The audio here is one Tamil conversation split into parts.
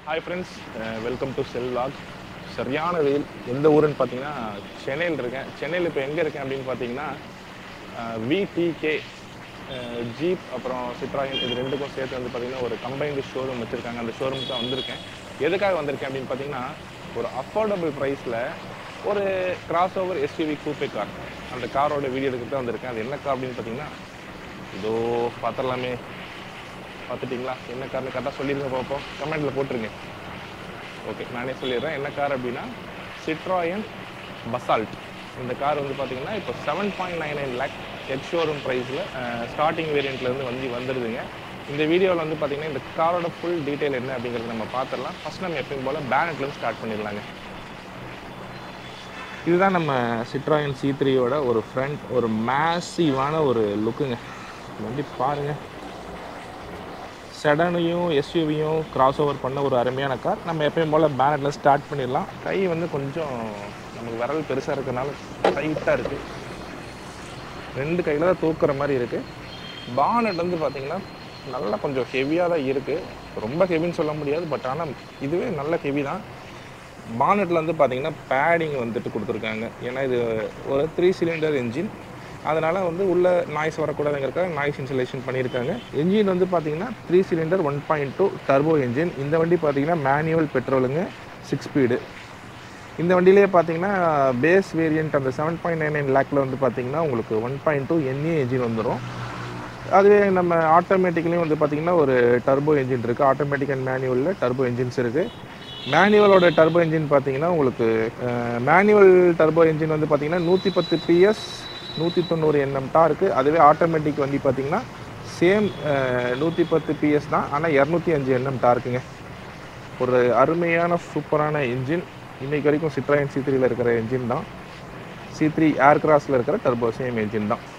hi friends welcome to cell lock சரியான வெயில் எந்த ஊருன்னு பார்த்தீங்கன்னா சென்னையில் இருக்கேன் சென்னையில் இப்போ எங்கே இருக்கேன் அப்படின்னு பார்த்தீங்கன்னா விடிகே ஜீப் அப்புறம் சிட்ராயன் இது ரெண்டுக்கும் சேர்த்து வந்து பார்த்தீங்கன்னா ஒரு கம்பைன்டு ஷோரூம் வச்சுருக்காங்க அந்த ஷோரூம் தான் வந்திருக்கேன் எதுக்காக வந்திருக்கேன் அப்படின்னு பார்த்தீங்கன்னா ஒரு அஃபோர்டபுள் ப்ரைஸில் ஒரு crossover SUV coupe car அந்த காரோட வீடியோ எடுக்க தான் வந்திருக்கேன் அது என்ன கார் அப்படின்னு பார்த்தீங்கன்னா இதோ பார்த்துடலாமே பார்த்துட்டிங்களா என்ன கார்னு கரெக்டாக சொல்லிடுங்க பார்ப்போம் கமெண்ட்டில் போட்டுருங்க ஓகே நானே சொல்லிடுறேன் என்ன கார் அப்படின்னா சிட்ராயன் பசால்ட் இந்த கார் வந்து பார்த்தீங்கன்னா இப்போ seven point nine nine lakh எட் ஷோரூம் ப்ரைஸில் ஸ்டார்டிங் வேரியண்ட்லேருந்து வந்து வந்துடுதுங்க இந்த வீடியோவில் வந்து பார்த்தீங்கன்னா இந்த காரோட ஃபுல் டீட்டெயில் என்ன அப்படிங்கிறத நம்ம பார்த்துடலாம் ஃபஸ்ட் நம்ம எப்பயும் போல் பேனட்லேருந்து ஸ்டார்ட் பண்ணிடலாங்க இதுதான் நம்ம சிட்ராயன் சி த்ரீயோட ஒரு ஃப்ரண்ட் ஒரு மேசிவான ஒரு லுக்குங்க வண்டி பாருங்கள் செடனையும் எஸ்யூவியும் கிராஸ் ஓவர் பண்ண ஒரு அருமையான கார் நம்ம எப்பயும் போல் பேனட்டில் ஸ்டார்ட் பண்ணிடலாம் கை வந்து கொஞ்சம் நமக்கு விரல் பெருசாக இருக்கிறனால டைட்டாக இருக்குது ரெண்டு கையில் தான் தூக்குற மாதிரி இருக்குது பானட் வந்து பார்த்திங்கன்னா நல்லா கொஞ்சம் ஹெவியாக தான் இருக்குது ரொம்ப ஹெவின்னு சொல்ல முடியாது பட் ஆனால் இதுவே நல்ல ஹெவி தான் பானட்டில் வந்து பார்த்திங்கன்னா பேடிங் வந்துட்டு கொடுத்துருக்காங்க ஏன்னா இது ஒரு த்ரீ சிலிண்டர் என்ஜின் அதனால் வந்து உள்ள நாய்ஸ் வரக்கூடாதுங்கிறக்காக நாய்ஸ் இன்சுலேஷன் பண்ணியிருக்காங்க என்ஜின் வந்து பார்த்தீங்கன்னா three cylinder one point two turbo engine இந்த வண்டி பார்த்தீங்கன்னா மேனுவல் பெட்ரோலுங்க சிக்ஸ் ஸ்பீடு இந்த வண்டியிலே பார்த்தீங்கன்னா பேஸ் வேரியண்ட் அந்த செவன் பாயிண்ட் நைன் நைன் லேக்கில் வந்து பார்த்தீங்கன்னா உங்களுக்கு one point two NA engine வந்துடும் அதுவே நம்ம ஆட்டோமேட்டிக்லேயும் வந்து பார்த்திங்கன்னா ஒரு டர்போ என்ஜின் இருக்குது ஆட்டோமேட்டிக் அண்ட் மேனுவலில் டர்போ என்ஜின்ஸ் இருக்குது மேனுவலோட டர்போ என்ஜின் பார்த்தீங்கன்னா உங்களுக்கு மேனுவல் டர்போ என்ஜின் வந்து பார்த்தீங்கன்னா நூற்றி பத்து பிஎஸ் நூற்றி தொண்ணூறு எண்ணம் டார்க்கு அதுவே ஆட்டோமேட்டிக் வண்டி பார்த்தீங்கன்னா சேம் நூற்றி பத்து பிஎஸ் தான் ஆனால் இரநூத்தி அஞ்சு எண்ணம் டார்க்குங்க ஒரு அருமையான சூப்பரான என்ஜின் இன்றைக்கு வரைக்கும் சிட்ராயன் சி த்ரீல இருக்கிற என்ஜின் தான் சி த்ரீ ஏர்கிராஸில் இருக்கிற டர்போ சேம் என்ஜின் தான்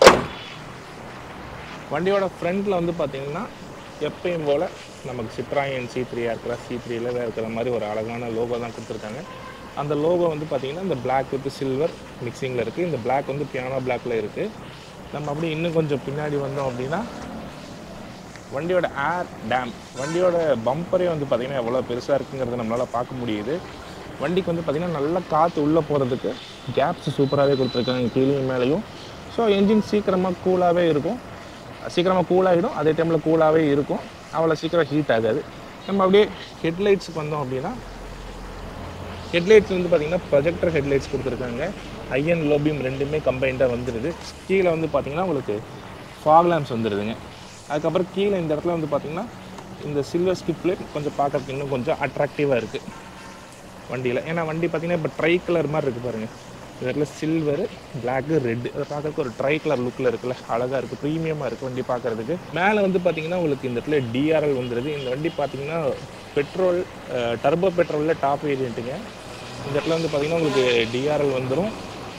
வண்டியோட ஃப்ரண்ட்டில் வந்து பார்த்தீங்கன்னா எப்பயும் போல் நமக்கு Citroen C three Aircross C த்ரீல இருக்கிற மாதிரி ஒரு அழகான லோகோ தான் கொடுத்துருக்காங்க அந்த லோகோ வந்து பார்த்தீங்கன்னா இந்த பிளாக் வித் சில்வர் மிக்சிங்கில் இருக்குது இந்த பிளாக் வந்து பியானோ பிளாக்ல இருக்குது நம்ம அப்படியே இன்னும் கொஞ்சம் பின்னாடி வந்தோம் அப்படின்னா வண்டியோட ஏர் டேம் வண்டியோட பம்பரே வந்து பார்த்திங்கன்னா எவ்வளோ பெருசாக இருக்குங்கிறத நம்மளால் பார்க்க முடியுது வண்டிக்கு வந்து பார்த்திங்கன்னா நல்லா காற்று உள்ளே போகிறதுக்கு கேப்ஸ் சூப்பராகவே கொடுத்துருக்காங்க கீழே மேலேயும் ஸோ என்ஜின் சீக்கிரமாக கூலாகவே இருக்கும் சீக்கிரமாக கூலாகிடும் அதே டைமில் கூலாகவே இருக்கும் அவ்வளோ சீக்கிரம் ஹீட் ஆகாது நம்ம அப்படியே ஹெட்லைட்ஸுக்கு வந்தோம் அப்படின்னா ஹெட்லைட்ஸ் வந்து பார்த்திங்கன்னா ப்ரொஜெக்டர் ஹெட்லைட்ஸ் கொடுத்துருக்காங்க ஐஎன் லோபியம் ரெண்டுமே கம்பைண்டாக வந்துடுது கீழே வந்து பார்த்திங்கன்னா உங்களுக்கு ஃபாக் லேம்ப்ஸ் வந்துடுதுங்க அதுக்கப்புறம் கீழே இந்த இடத்துல வந்து பார்த்திங்கன்னா இந்த சில்வர் ஸ்கிப் லைட் கொஞ்சம் பார்க்கறதுக்கு இன்னும் கொஞ்சம் அட்ராக்டிவாக இருக்குது வண்டியில் ஏன்னா வண்டி பார்த்திங்கன்னா இப்போ ட்ரை கலர் மாதிரி இருக்குது பாருங்கள் இந்த இடத்துல சில்வரு பிளாக்கு ரெட்டு அதை பார்க்கறதுக்கு ஒரு ட்ரை கலர் லுக்கில் இருக்குல்ல அழகாக இருக்குது ப்ரீமியமாக இருக்குது வண்டி பார்க்குறதுக்கு மேலே வந்து பார்த்திங்கன்னா உங்களுக்கு இந்த இடத்துல டிஆர்எல் வந்துடுது இந்த வண்டி பார்த்திங்கன்னா பெட்ரோல் டர்போ பெட்ரோலில் டாப் வேரியண்ட்டுங்க இந்த இடத்துல வந்து பார்த்திங்கன்னா உங்களுக்கு டிஆர்எல் வந்துடும்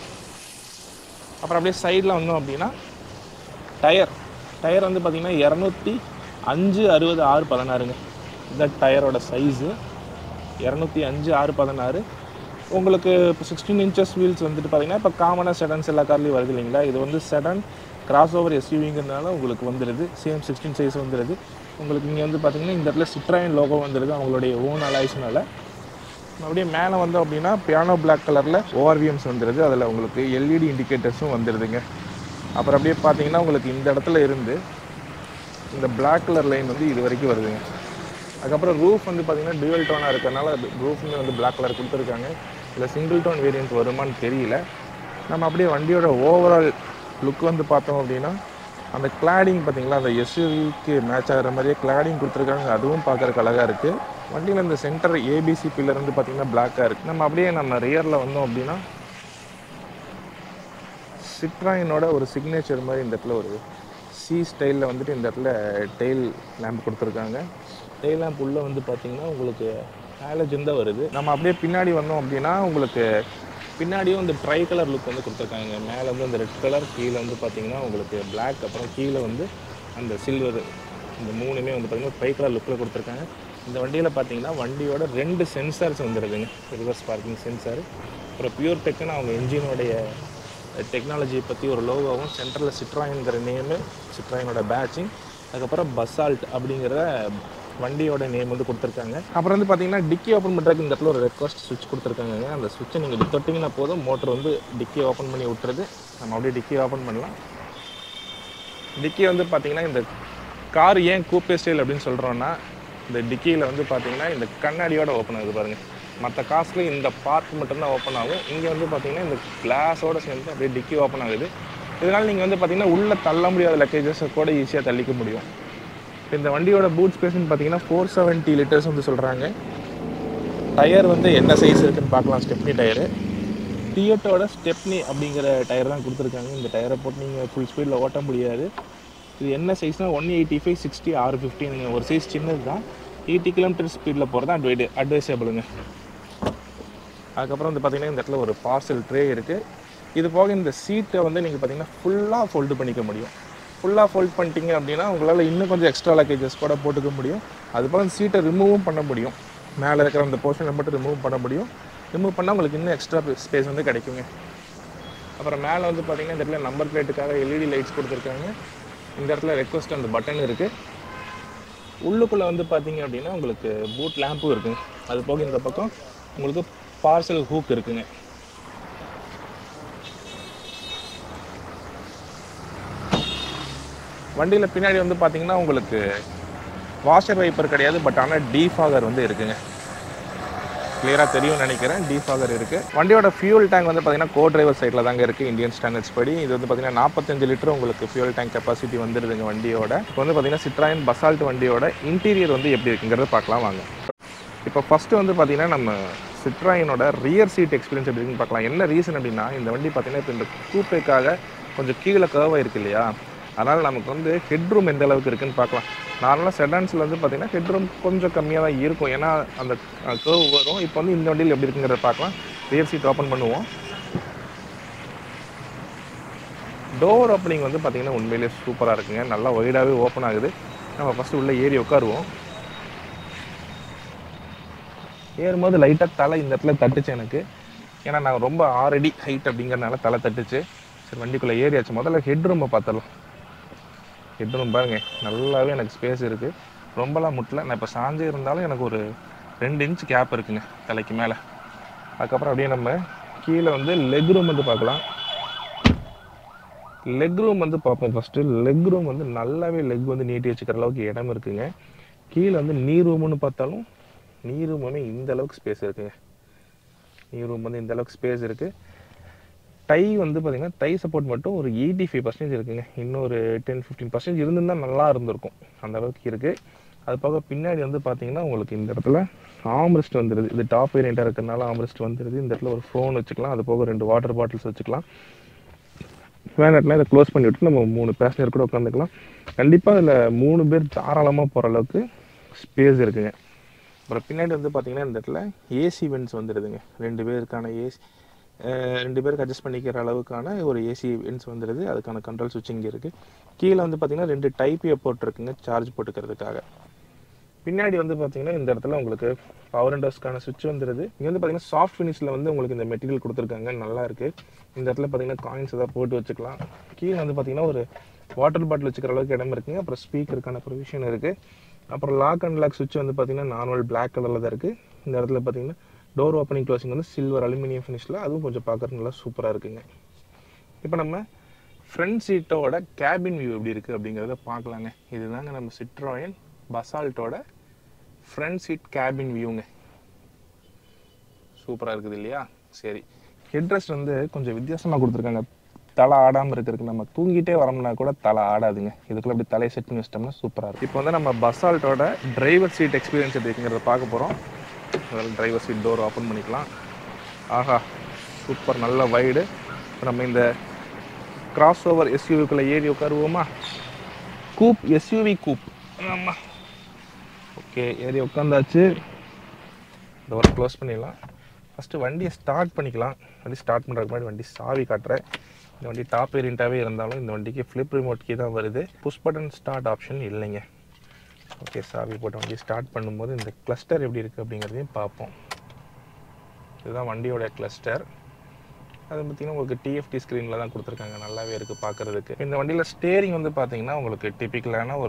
அப்புறம் அப்படியே சைடில் வந்தோம் அப்படின்னா டயர் டயர் வந்து பார்த்திங்கன்னா இரநூத்தி அஞ்சு அறுபது ஆறு பதினாறுங்க இந்த டயரோட சைஸு இரநூத்தி அஞ்சு ஆறு பதினாறு உங்களுக்கு இப்போ சிக்ஸ்டீன் இன்ச்சஸ் வீல்ஸ் வந்துட்டு பார்த்தீங்கன்னா இப்போ காமனாக செடன்ஸ் எல்லா கார்லேயும் வருது இல்லைங்களா இது வந்து செடன் கிராஸ் ஓவர் எஸ்யூவிங்கிறதுனால உங்களுக்கு வந்துடுது சேம் சிக்ஸ்டீன் சைஸ் வந்துடுது உங்களுக்கு இங்கே வந்து பார்த்தீங்கன்னா இந்த இடத்துல சிட்ராயன் லோகோ வந்துடுது அவங்களுடைய ஓன் அலாய்ஸ்னால அப்படியே மேலே வந்தோம் அப்படின்னா பியானோ பிளாக் கலரில் ஓஆர்விஎம்ஸ் வந்துடுது அதில் உங்களுக்கு எல்இடி இண்டிகேட்டர்ஸும் வந்துடுதுங்க அப்புறம் அப்படியே பார்த்தீங்கன்னா உங்களுக்கு இந்த இடத்துல இருந்து இந்த பிளாக் கலர் லைன் வந்து இது வரைக்கும் வருதுங்க அதுக்கப்புறம் ரூஃப் வந்து பார்த்தீங்கன்னா டியூவல் டோனாக இருக்கிறனால ரூஃபுமே வந்து பிளாக் கலர் கொடுத்துருக்காங்க இல்லை சிங்கிள் டோன் வேரியன்ட் வருமான்னு தெரியல நம்ம அப்படியே வண்டியோட ஓவரால் லுக் வந்து பார்த்தோம் அப்படின்னா அந்த கிளாடிங் பார்த்தீங்களா அந்த எஸ்யூவிக்கு மேட்ச் ஆகிற மாதிரியே கிளாடிங் கொடுத்துருக்காங்க அதுவும் பார்க்குறக்கு அழகாக இருக்குது வண்டியில் இந்த சென்டர் ஏபிசி பில்லர் வந்து பார்த்திங்கன்னா பிளாக்காக இருக்குது நம்ம அப்படியே நம்ம ரியரில் வந்தோம் அப்படின்னா சிட்ராயினோட ஒரு சிக்னேச்சர் மாதிரி இந்த இடத்துல ஒரு சி ஸ்டைலில் வந்துட்டு இந்த இடத்துல டெயில் லேம்ப் கொடுத்துருக்காங்க டெயில் லேம்ப் உள்ளே வந்து பார்த்திங்கன்னா உங்களுக்கு ஹேலஜன் தான் வருது நம்ம அப்படியே பின்னாடி வந்தோம் அப்படின்னா உங்களுக்கு பின்னாடியும் இந்த ட்ரை கலர் லுக் வந்து கொடுத்துருக்காங்க மேலே வந்து அந்த ரெட் கலர் கீழே வந்து பார்த்திங்கன்னா உங்களுக்கு பிளாக் அப்புறம் கீழே வந்து அந்த சில்வர் இந்த மூணுமே வந்து பார்த்திங்கன்னா ட்ரை கலர் லுக்கில் கொடுத்துருக்காங்க இந்த வண்டியில் பார்த்தீங்கன்னா வண்டியோட ரெண்டு சென்சார்ஸ் வந்துடுதுங்க ரிவர்ஸ் பார்க்கிங் சென்சார் அப்புறம் பியூர் டெக்குன்னு அவங்க என்ஜினோடைய டெக்னாலஜியை பற்றி ஒரு லோகோவும் சென்டரில் சிட்ராயின்கிற நேமு சிட்ராயினோட பேட்சிங் அதுக்கப்புறம் பசால்ட் அப்படிங்கிற வண்டியோட நேம் வந்து கொடுத்துருக்காங்க அப்புறம் வந்து பார்த்தீங்கன்னா டிக்கி ஓப்பன் பண்ணுறதுக்கு இந்த இடத்துல ஒரு ரெக்வஸ்ட் சுவிட்ச் கொடுத்துருக்காங்க அந்த சுவிட்சை நீங்கள் இப்படி தொட்டிங்கன்னா போதும் மோட்டர் வந்து டிக்கி ஓப்பன் பண்ணி விட்டுறது நம்ம அப்படியே டிக்கி ஓப்பன் பண்ணலாம் டிக்கி வந்து பார்த்தீங்கன்னா இந்த கார் ஏன் கூப்பே ஸ்டைல் அப்படின்னு சொல்கிறோன்னா இந்த டிக்கியில் வந்து பார்த்தீங்கன்னா இந்த கண்ணாடியோட ஓப்பன் ஆகுது பாருங்கள் மற்ற காஸ்ட்ல இந்த பார்ட் மட்டும்தான் ஓப்பன் ஆகும் இங்கே வந்து பார்த்தீங்கன்னா இந்த கிளாஸோட சேர்ந்து அப்படியே டிக்கி ஓப்பன் ஆகுது இதனால் நீங்கள் வந்து பார்த்தீங்கன்னா உள்ளே தள்ள முடியாத லக்கேஜஸை கூட ஈஸியாக தள்ளிக்க முடியும் இப்ப இந்த வண்டியோட பூட் ஸ்பேஸ்னு பார்த்தீங்கன்னா ஃபோர் செவன்ட்டி லிட்டர்ஸ் வந்து சொல்கிறாங்க டயர் வந்து என்ன சைஸ் இருக்குன்னு பார்க்கலாம் ஸ்டெப்னி டயரு டியோட்டோட ஸ்டெப்னி அப்படிங்கிற டயர் தான் கொடுத்துருக்காங்க இந்த டயரை போட்டு நீங்கள் ஃபுல் ஸ்பீடில் ஓட்ட முடியாது இது என்ன சைஸ்னால் ஒன் எயிட்டி ஃபைவ் சிக்ஸ்டி ஆறு ஃபிஃப்டினுங்க ஒரு சைஸ் சின்னது தான் எயிட்டி கிலோமீட்டர் ஸ்பீடில் போகிறது தான் அட்வைடு அட்வைசபிளுங்க அதுக்கப்புறம் வந்து பார்த்தீங்கன்னா இந்த இடத்துல ஒரு பார்சல் ட்ரே இருக்குது இது போக இந்த சீட்டை வந்து நீங்கள் பார்த்தீங்கன்னா ஃபுல்லாக ஃபோல்டு பண்ணிக்க முடியும் ஃபுல்லாக ஃபோல்ட் பண்ணிட்டீங்க அப்படின்னா உங்களால் இன்னும் கொஞ்சம் எக்ஸ்ட்ரா லக்கேஜஸ் கூட போட்டுக்க முடியும் அது போக இந்த சீட்டை ரிமூவும் பண்ண முடியும் மேலே இருக்கிற அந்த போர்ஷனை மட்டும் ரிமூவ் பண்ண முடியும் ரிமூவ் பண்ணால் உங்களுக்கு இன்னும் எக்ஸ்ட்ரா ஸ்பேஸ் வந்து கிடைக்குங்க அப்புறம் மேலே வந்து பார்த்தீங்கன்னா இந்த இடத்துல நம்பர் பிளேட்டுக்காக எல்இடி லைட்ஸ் கொடுத்துருக்காங்க இந்த இடத்துல ரெக்வஸ்ட் அந்த பட்டன் இருக்குது உள்ளுக்குள்ளே வந்து பார்த்தீங்க அப்படின்னா உங்களுக்கு பூட் லேம்பும் இருக்குங்க அது போக இந்த பக்கம் உங்களுக்கு பார்சல் ஹூக் இருக்குங்க வண்டியில் பின்னாடி வந்து பார்த்தீங்கன்னா உங்களுக்கு வாஷர் வைப்பர் கிடையாது பட் ஆனால் டீஃபாகர் வந்து இருக்குங்க கிளியராக தெரியும்னு நினைக்கிறேன் டீஃபாகர் இருக்குது வண்டியோட ஃபியூல் டேங்க் வந்து பார்த்தீங்கன்னா கோ டிரைவர் சைடில் தாங்க இருக்குது இந்தியன் ஸ்டாண்டர்ட்ஸ் படி இது வந்து பார்த்தீங்கன்னா நாற்பத்தஞ்சு லிட்டர் உங்களுக்கு ஃபியூல் டேங்க் கெப்பாசிட்டி வந்துடுதுங்க வண்டியோட இப்போ வந்து பார்த்தீங்கன்னா சிட்ராயன் பசால்ட் வண்டியோட இன்டீரியர் வந்து எப்படி இருக்குங்கிறத பார்க்கலாம் வாங்க இப்போ ஃபஸ்ட்டு வந்து பார்த்தீங்கன்னா நம்ம சிட்ராயினோட ரியர் சீட் எக்ஸ்பீரியன்ஸ் எப்படி இருக்குன்னு பார்க்கலாம் என்ன ரீசன் அப்படின்னா இந்த வண்டி பார்த்தீங்கன்னா இப்போ இந்த கூப்பைக்காக கொஞ்சம் கீழே கர்வாக இருக்கு இல்லையா அதனால் நமக்கு வந்து ஹெட்ரூம் எந்த அளவுக்கு இருக்குன்னு பார்க்கலாம் நார்மலாக செடான்ஸில் வந்து பார்த்தீங்கன்னா ஹெட்ரூம் கொஞ்சம் கம்மியாக தான் இருக்கும் ஏன்னா அந்த கர்வ் வரும் இப்போ வந்து இந்த வண்டியில் எப்படி இருக்குங்கிறத பார்க்கலாம் ரியர் சீட் ஓப்பன் பண்ணுவோம் டோர் ஓப்பனிங் வந்து பார்த்தீங்கன்னா உண்மையிலேயே சூப்பராக இருக்குங்க நல்லா ஒய்டாகவே ஓப்பன் ஆகுது நம்ம ஃபஸ்ட்டு உள்ளே ஏறி உட்காருவோம் ஏறும்போது லைட்டாக தலை இந்த இடத்துல தட்டுச்சு எனக்கு ஏன்னா நான் ரொம்ப ஆறடி ஹைட் அப்படிங்கறனால தலை தட்டுச்சு சரி வண்டிக்குள்ளே ஏறியாச்சு முதல்ல ஹெட் ரூமை பார்த்துடலாம் ஹெட் ரூம் பாருங்க நல்லாவே எனக்கு ஸ்பேஸ் இருக்குது ரொம்பலாம் முட்டல நான் இப்போ சாஞ்சே இருந்தாலும் எனக்கு ஒரு ரெண்டு இன்ச் கேப் இருக்குங்க தலைக்கு மேலே அதுக்கப்புறம் அப்படியே நம்ம கீழே வந்து லெக் ரூம் வந்து பார்க்கலாம் லெக் ரூம் வந்து பார்ப்போம் ஃபஸ்ட்டு லெக் ரூம் வந்து நல்லாவே லெக் வந்து நீட்டி வச்சுக்கிற அளவுக்கு இடம் இருக்குங்க கீழே வந்து நீ ரூம்னு பார்த்தாலும் நீ ரூமுமே இந்த அளவுக்கு ஸ்பேஸ் இருக்குங்க நீ ரூம் வந்து இந்த அளவுக்கு ஸ்பேஸ் இருக்குது டை வந்து பார்த்தீங்கன்னா டை சப்போர்ட் மட்டும் ஒரு எயிட்டி ஃபைவ் பர்சன்டேஜ் இருக்குங்க இன்னும் ஒரு டென் ஃபிஃப்டீன் பர்சன்டேஜ் இருந்திருந்தா நல்லா இருந்திருக்கும் அந்த அளவுக்கு இருக்குது அது போக பின்னாடி வந்து பார்த்தீங்கன்னா உங்களுக்கு இந்த இடத்துல ஆம்ரெஸ்ட் வந்துடுது இது டாப் வேரியண்ட்டாக இருக்கிறதுனால ஆம்ரெஸ்ட் வந்துடுது இந்த இடத்துல ஒரு ஃபோன் வச்சுக்கலாம் அது போக ரெண்டு வாட்டர் பாட்டில்ஸ் வச்சுக்கலாம் வேணட்னா இதை க்ளோஸ் பண்ணி விட்டு நம்ம மூணு பேசஞ்சர் கூட உட்காந்துக்கலாம் கண்டிப்பாக இதில் மூணு பேர் தாராளமாக போகிற அளவுக்கு ஸ்பேஸ் இருக்குங்க அப்புறம் பின்னாடி வந்து பார்த்தீங்கன்னா இந்த இடத்துல ஏசி வென்ட்ஸ் வந்துடுதுங்க ரெண்டு பேருக்கான ஏசி ரெண்டு பேருக்கு அட்ஜஸ்ட் பண்ணிக்கிற அளவுக்கான ஒரு ஏசி வென்ட்ஸ் வந்துடுது அதுக்கான கண்ட்ரோல் சுவிட்ச் இங்கே இருக்குது கீழே வந்து பார்த்தீங்கன்னா ரெண்டு டைப் ஏ போட்டிருக்குங்க சார்ஜ் போட்டுக்கிறதுக்காக பின்னாடி வந்து பார்த்தீங்கன்னா இந்த இடத்துல உங்களுக்கு பவர் விண்டோஸ்க்கான சுவிட்ச் வந்துடுது இங்கே வந்து பார்த்தீங்கன்னா சாஃப்ட் ஃபினிஷில் வந்து உங்களுக்கு இந்த மெட்டீரியல் கொடுத்துருக்காங்க நல்லா இருக்குது இந்த இடத்துல பார்த்தீங்கன்னா காயின்ஸ் ஏதாவது போட்டு வச்சுக்கலாம் கீழே வந்து பார்த்தீங்கன்னா ஒரு வாட்டர் பாட்டில் வச்சுக்கிற அளவுக்கு இடம் இருக்குங்க அப்புறம் ஸ்பீக்கருக்கான ப்ரொவிஷன் இருக்குது அப்புறம் லாக் அண்ட் லாக் சுவிட்ச் வந்து பார்த்தீங்கன்னா நார்மல் பிளாக் கலரில் தான் இருக்குது இந்த இடத்துல பார்த்தீங்கன்னா டோர் ஓப்பனிங் க்ளோசிங் வந்து சில்வர் அலுமினியம் ஃபினிஷில் அதுவும் கொஞ்சம் பார்க்குறது நல்லா சூப்பராக இருக்குங்க இப்போ நம்ம ஃப்ரண்ட் சீட்டோட கேபின் வியூ எப்படி இருக்குது அப்படிங்கிறத பார்க்கலாங்க இதுதாங்க நம்ம சிட்ராயன் பசால்ட்டோட ஃப்ரண்ட் சீட் கேபின் வியூங்க சூப்பராக இருக்குது இல்லையா சரி ஹெட்ரெஸ்ட் வந்து கொஞ்சம் வித்தியாசமாக கொடுத்துருக்காங்க தலை ஆடாமல் இருக்கிறதுக்கு நம்ம தூங்கிட்டே வரோம்னா கூட தலை ஆடாதுங்க இதுக்குள்ள அப்படி தலையை செட் பண்ணி வச்சிட்டோம்னா சூப்பராக இருக்கும் இப்போ வந்து நம்ம பசால்ட்டோட டிரைவர் சீட் எக்ஸ்பீரியன்ஸ் எப்படி இருக்குங்கிறத பார்க்க போகிறோம் அதில் டிரைவர் சீட் டோர் ஓப்பன் பண்ணிக்கலாம் ஆஹா சூப்பர் நல்ல வைடு இப்போ நம்ம இந்த கிராஸ் ஓவர் எஸ்யூவிக்குள்ளே ஏறி உட்காருவோமா கூப் எஸ்யூவி கூப் ஆமாம் ஓகே ஏறி உட்காந்தாச்சு டோரை க்ளோஸ் பண்ணிடலாம் ஃபஸ்ட்டு வண்டியை ஸ்டார்ட் பண்ணிக்கலாம் வண்டி ஸ்டார்ட் பண்ணுறதுக்கு முன்னாடி வண்டி சாவி காட்டுறேன் இந்த வண்டி டாப் வேரியண்ட்டாகவே இருந்தாலும் இந்த வண்டிக்கு ஃப்ளிப் ரிமோட் கீ தான் வருது புஷ் பட்டன் ஸ்டார்ட் ஆப்ஷன் இல்லைங்க ஓகே சாவி போட்ட வண்டி ஸ்டார்ட் பண்ணும்போது இந்த கிளஸ்டர் எப்படி இருக்குது அப்படிங்கிறதையும் பார்ப்போம் இதுதான் வண்டியோட கிளஸ்டர் அது பார்த்தீங்கன்னா உங்களுக்கு டிஎஃப்டி ஸ்க்ரீனில் தான் கொடுத்துருக்காங்க நல்லாவே இருக்குது பார்க்குறதுக்கு இந்த வண்டியில் ஸ்டேரிங் வந்து பார்த்தீங்கன்னா உங்களுக்கு டிப்பிக்கலான ஒரு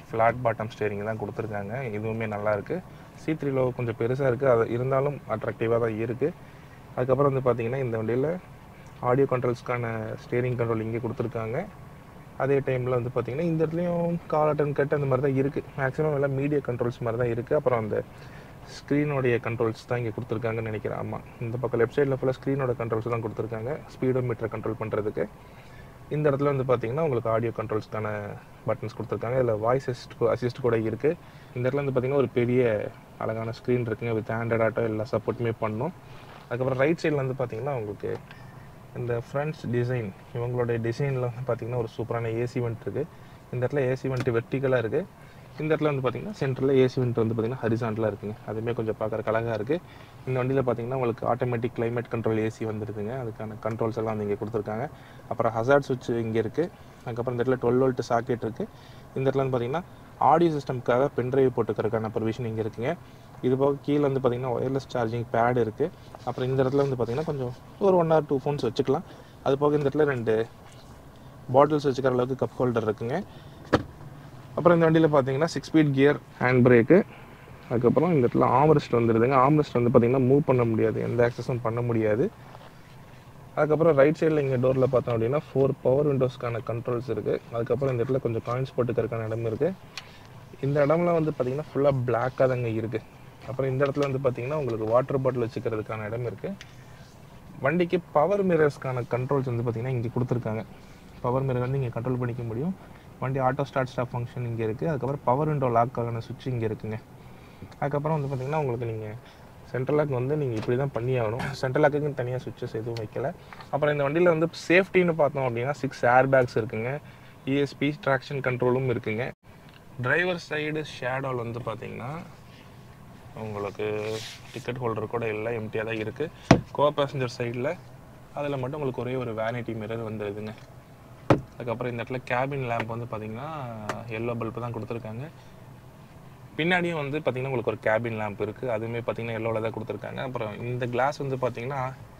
ஃப்ளாட் பாட்டம் ஸ்டேரிங் தான் கொடுத்துருக்காங்க இதுவுமே நல்லா இருக்கு சி த்ரீ லோ கொஞ்சம் பெருசாக இருக்குது அது இருந்தாலும் அட்ராக்டிவாக தான் இருக்குது அதுக்கப்புறம் வந்து பார்த்தீங்கன்னா இந்த வண்டியில் ஆடியோ கண்ட்ரோல்ஸ்க்கான ஸ்டேரிங் கண்ட்ரோல் இங்கே கொடுத்துருக்காங்க அதே டைமில் வந்து பார்த்தீங்கன்னா இந்த இடத்துலையும் கால் அட்டன் கட் அந்த மாதிரி தான் இருக்குது மேக்ஸிமம் எல்லாம் மீடியா கண்ட்ரோல்ஸ் மாதிரி தான் இருக்குது அப்புறம் அந்த ஸ்க்ரீனோடைய கண்ட்ரோல்ஸ் தான் இங்கே கொடுத்துருக்காங்கன்னு நினைக்கிறேன் ஆமாம் இந்த பக்கம் லெஃப்ட் சைடில் ஃபுல்லாக ஸ்க்ரீனோட கண்ட்ரோல்ஸ் தான் கொடுத்துருக்காங்க ஸ்பீடோ மீட்டரை கண்ட்ரோல் பண்ணுறதுக்கு இந்த இடத்துல வந்து பார்த்தீங்கன்னா உங்களுக்கு ஆடியோ கண்ட்ரோல்ஸ்க்கான பட்டன்ஸ் கொடுத்துருக்காங்க இதில் வாய்ஸ் அசிஸ்ட் அசிஸ்ட் கூட இருக்குது இந்த இடத்துல வந்து பார்த்தீங்கன்னா ஒரு பெரிய அழகான ஸ்க்ரீன் இருக்குங்க வித் ஆண்ட்ராய்ட் ஆட்டோ எல்லா சப்போர்ட்டுமே பண்ணும் அதுக்கப்புறம் ரைட் சைடில் வந்து பார்த்தீங்கன்னா உங்களுக்கு இந்த ஃப்ரண்ட்ஸ் டிசைன் இவங்களுடைய டிசைனில் வந்து பார்த்தீங்கன்னா ஒரு சூப்பரான ஏசி வெண்ட் இருக்குது இந்த இடத்துல ஏசி வெண்ட் வெர்டிக்கலாக இருக்குது இந்த இடத்துல வந்து பார்த்தீங்கன்னா சென்டரில் ஏசி வெண்ட் வந்து பார்த்தீங்கன்னா ஹரிசாண்டலாக இருக்குங்க அதுவுமே கொஞ்சம் பார்க்குறக்கு அழகாக இருக்குது இந்த வண்டியில் பார்த்தீங்கன்னா உங்களுக்கு ஆட்டோமேட்டிக் climate கண்ட்ரோல் ஏசி வந்துடுதுங்க அதுக்கான கண்ட்ரோல்ஸ் எல்லாம் வந்து இங்கே கொடுத்துருக்காங்க அப்புறம் ஹசார்ட் சுவிட்ச் இங்கே இருக்குது அதுக்கப்புறம் இந்த இடத்துல டுவெல் வோல்ட் சாக்கெட் இருக்குது இந்த இடத்துல வந்து பார்த்தீங்கன்னா ஆடியோ சிஸ்டம்க்காக பென்ட்ரைவ் போட்டுக்கிறதுக்கான ப்ரொவிஷன் இங்கே இருக்குங்க இது போக கீழே வந்து பார்த்தீங்கன்னா ஒயர்லெஸ் சார்ஜிங் பேட் இருக்குது அப்புறம் இந்த இடத்துல வந்து பார்த்தீங்கன்னா கொஞ்சம் ஒரு ஒன் ஆர் டூ ஃபோன்ஸ் வச்சுக்கலாம் அது போக இந்த இடத்துல ரெண்டு பாட்டில்ஸ் வச்சுக்கிற அளவுக்கு கப் ஹோல்டர் இருக்குங்க அப்புறம் இந்த வண்டியில் பார்த்தீங்கன்னா six speed gear hand brake அதுக்கப்புறம் இந்த இடத்துல ஆம்ரெஸ்ட் வந்துடுதுங்க ஆம்ரெஸ்ட் வந்து பார்த்தீங்கன்னா மூவ் பண்ண முடியாது எந்த ஆக்சஸும் பண்ண முடியாது அதுக்கப்புறம் ரைட் சைடில் இங்கே டோரில் பார்த்தோம் அப்படின்னா ஃபோர் பவர் விண்டோஸ்க்கான கண்ட்ரோல்ஸ் இருக்குது அதுக்கப்புறம் இந்த இடத்துல கொஞ்சம் காயின்ஸ் போட்டுக்கிறதுக்கான இடம் இருக்குது இந்த இடம்லாம் வந்து பார்த்தீங்கன்னா ஃபுல்லாக பிளாக்காக தாங்க இருக்குது அப்புறம் இந்த இடத்துல வந்து பார்த்தீங்கன்னா உங்களுக்கு வாட்டர் பாட்டில் வச்சுக்கிறதுக்கான இடம் இருக்குது வண்டிக்கு பவர் மிரர்ஸ்க்கான கண்ட்ரோல்ஸ் வந்து பார்த்தீங்கன்னா இங்கே கொடுத்துருக்காங்க பவர் மிரர் வந்து இங்கே கண்ட்ரோல் பண்ணிக்க முடியும் வண்டி ஆட்டோ ஸ்டார்ட் ஸ்டாப் ஃபங்க்ஷன் இங்கே இருக்குது அதுக்கப்புறம் பவர் விண்டோ லாக்கான சுவிட்ச் இங்கே இருக்குங்க அதுக்கப்புறம் வந்து பார்த்தீங்கன்னா உங்களுக்கு நீங்கள் சென்ட்ரல் லாக் வந்து நீங்கள் இப்படி தான் பண்ணி ஆகணும் சென்ட்ரல் லாக்குன்னு தனியாக சுவிட்சஸ் எதுவும் வைக்கல அப்புறம் இந்த வண்டியில் வந்து சேஃப்டின்னு பார்த்தோம் அப்படின்னா சிக்ஸ் ஏர் பேக்ஸ் இருக்குங்க இஎஸ்பி ட்ராக்ஷன் கண்ட்ரோலும் இருக்குங்க டிரைவர் சைடு ஷேடோவில் வந்து பார்த்தீங்கன்னா உங்களுக்கு டிக்கெட் ஹோல்டர் கூட இல்லை எம்டியாக தான் இருக்குது கோ பேசஞ்சர் சைடில் அதில் மட்டும் உங்களுக்கு ஒரே ஒரு வேனிட்டி மிரர் வந்துடுதுங்க அதுக்கப்புறம் இந்த இடத்துல கேபின் லேம்ப் வந்து பார்த்தீங்கன்னா எல்லோ பல்ப் தான் கொடுத்துருக்காங்க பின்னாடியும் வந்து பார்த்தீங்கன்னா உங்களுக்கு ஒரு கேபின் லேம்ப் இருக்குது அதுவுமே பார்த்தீங்கன்னா எல்லோவில் தான் கொடுத்துருக்காங்க அப்புறம் இந்த கிளாஸ் வந்து பார்த்தீங்கன்னா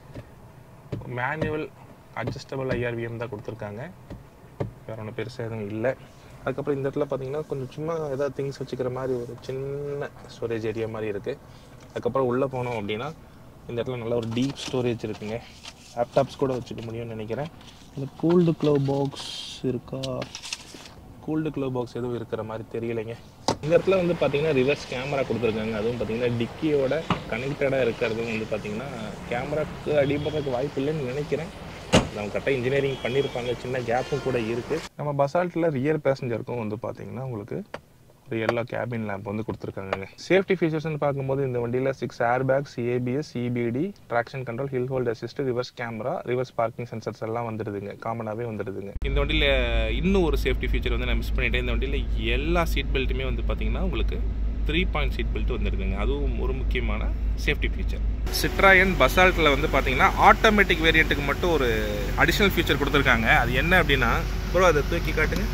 மேனுவல் அட்ஜஸ்டபிள் ஐஆர்விஎம் தான் கொடுத்துருக்காங்க வேற ஒன்றும் பெருசாக எதுவும் இல்லை அதுக்கப்புறம் இந்த இடத்துல பார்த்தீங்கன்னா கொஞ்சம் சும்மா ஏதாவது திங்ஸ் வச்சுக்கிற மாதிரி ஒரு சின்ன ஸ்டோரேஜ் ஏரியா மாதிரி இருக்குது அதுக்கப்புறம் உள்ளே போனோம் அப்படின்னா இந்த இடத்துல நல்ல ஒரு டீப் ஸ்டோரேஜ் இருக்குங்க லேப்டாப்ஸ் கூட வச்சுக்க முடியும்னு நினைக்கிறேன் இந்த கூல்டு க்ளவ் பாக்ஸ் இருக்கா கூல்டு க்ளவ் பாக்ஸ் எதுவும் இருக்கிற மாதிரி தெரியலைங்க இந்த இடத்துல வந்து பார்த்தீங்கன்னா ரிவர்ஸ் கேமரா கொடுத்துருக்காங்க அதுவும் பார்த்தீங்கன்னா டிக்கியோட கனெக்டடாக இருக்கிறதும் வந்து பார்த்தீங்கன்னா கேமராக்கு அடிபடுறதுக்கு வாய்ப்பு இல்லைன்னு நினைக்கிறேன் நம்ம கரெக்டாக இன்ஜினியரிங் பண்ணியிருப்பாங்க சின்ன கேப்பும் கூட இருக்குது நம்ம பசால்ட்டில் ரியர் பேசஞ்சருக்கும் வந்து பார்த்தீங்கன்னா உங்களுக்கு ஒரு எல்லோ கேபின் லேம்ப் வந்து கொடுத்துருக்காங்க சேஃப்டி ஃபீச்சர்ஸ்னு பார்க்கும்போது இந்த வண்டியில் six air bags ABS CBD traction control hill hold assist reverse camera reverse parking sensors எல்லாம் வந்துடுதுங்க காமனாகவே வந்துடுதுங்க இந்த வண்டியில் இன்னும் ஒரு சேஃப்டி ஃபீச்சர் வந்து நான் மிஸ் பண்ணிட்டேன் இந்த வண்டியில் எல்லா சீட் பெல்ட்டுமே வந்து பார்த்தீங்கன்னா உங்களுக்கு த்ரீ பாயிண்ட் சீட் பெல்ட் வந்துடுதுங்க அதுவும் ஒரு முக்கியமான சேஃப்டி ஃபீச்சர் சிட்ராயன் பசால்ட்டில் வந்து பார்த்தீங்கன்னா ஆட்டோமேட்டிக் வேரியண்ட்டுக்கு மட்டும் ஒரு அடிஷ்னல் ஃபீச்சர் கொடுத்துருக்காங்க அது என்ன அப்படின்னா ப்ரோ அதை தூக்கி காட்டுங்க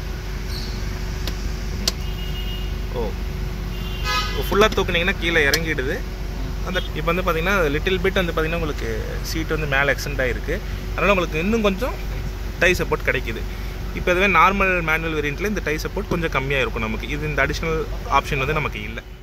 ஓ ஃபுல்லாக தூக்குனீங்கன்னா கீழே இறங்கிடுது அந்த இப்போ வந்து பார்த்தீங்கன்னா லிட்டில் பிட் வந்து பார்த்தீங்கன்னா உங்களுக்கு சீட் வந்து மேலே எக்ஸ்டெண்ட் ஆகிருக்கு அதனால் உங்களுக்கு இன்னும் கொஞ்சம் டை சப்போர்ட் கிடைக்குது இப்போ இதுவே நார்மல் மேனுவல் வேரியண்ட்டில் இந்த டை சப்போர்ட் கொஞ்சம் கம்மியாக இருக்கும் நமக்கு இது இந்த அடிஷ்னல் ஆப்ஷன் வந்து நமக்கு இல்லை